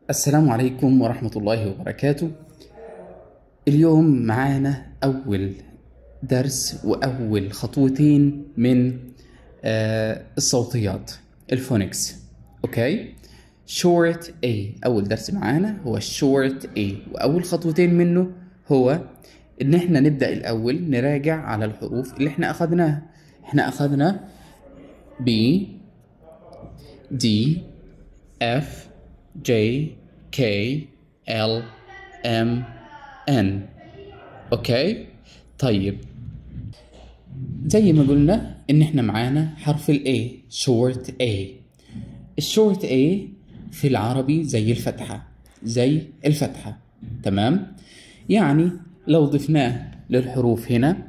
السلام عليكم ورحمة الله وبركاته اليوم معانا أول درس وأول خطوتين من آه، الصوتيات الفونكس أوكي short A أول درس معانا هو short A وأول خطوتين منه هو إن إحنا نبدأ الأول نراجع على الحروف اللي إحنا أخدناها إحنا أخدنا B D F J K L M N اوكي طيب زي ما قلنا ان احنا معانا حرف ال A short A الشورت A في العربي زي الفتحة زي الفتحة تمام يعني لو ضفناه للحروف هنا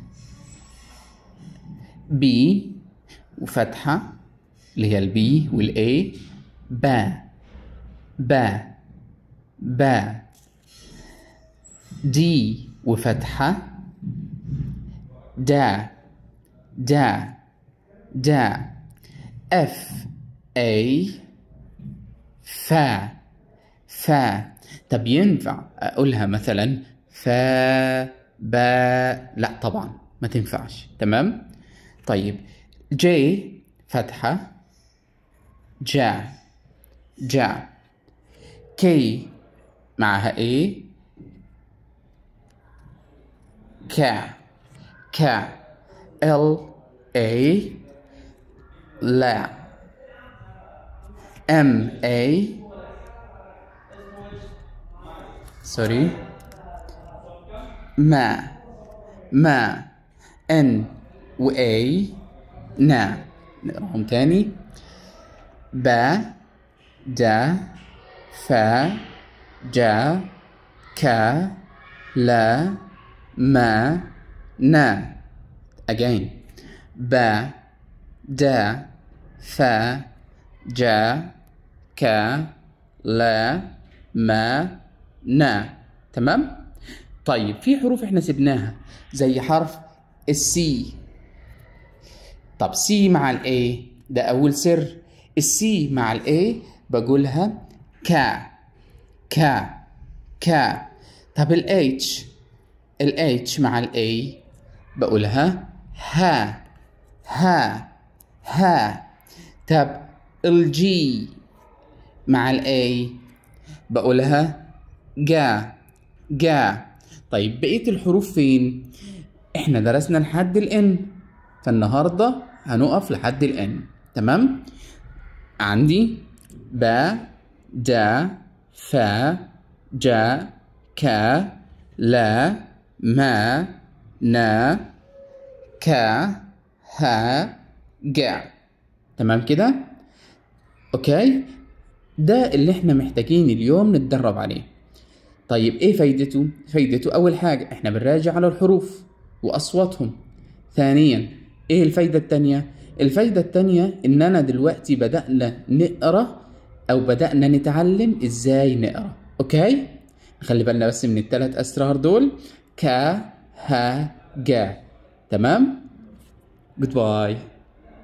B وفتحة اللي هي البي والاي با با با دي وفتحة دا دا دا اف اي فا فا طب ينفع اقولها مثلا فا با لا طبعا ما تنفعش تمام طيب جي فتحة جا جا كي معها ايه كا كا ال اي لا ام اي سوري ما ما ان و اي نا نقراهم تاني با دا فا جا كا لا ما نا again با دا فا جا كا لا ما نا تمام طيب في حروف احنا سبناها زي حرف السي طب سي مع الاي ده اول سر السي مع الاي بقولها كا كا كا طب الاتش الاتش مع الاي بقولها ها ها ها طب الجي مع الاي بقولها جا جا طيب بقية الحروف فين؟ احنا درسنا لحد الان فالنهاردة هنقف لحد الان تمام؟ عندي با دا فا جا كا لا ما نا كا ها جا تمام كده اوكي ده اللي احنا محتاجين اليوم نتدرب عليه طيب ايه فايدته فايدته اول حاجة احنا بنراجع على الحروف واصواتهم ثانيا ايه الفايدة التانية الفايدة التانية ان انا دلوقتي بدأنا نقرأ او بدأنا نتعلم ازاي نقرأ اوكي خلي بالنا بس من الثلاث اسرار دول كا ها جا تمام جود باي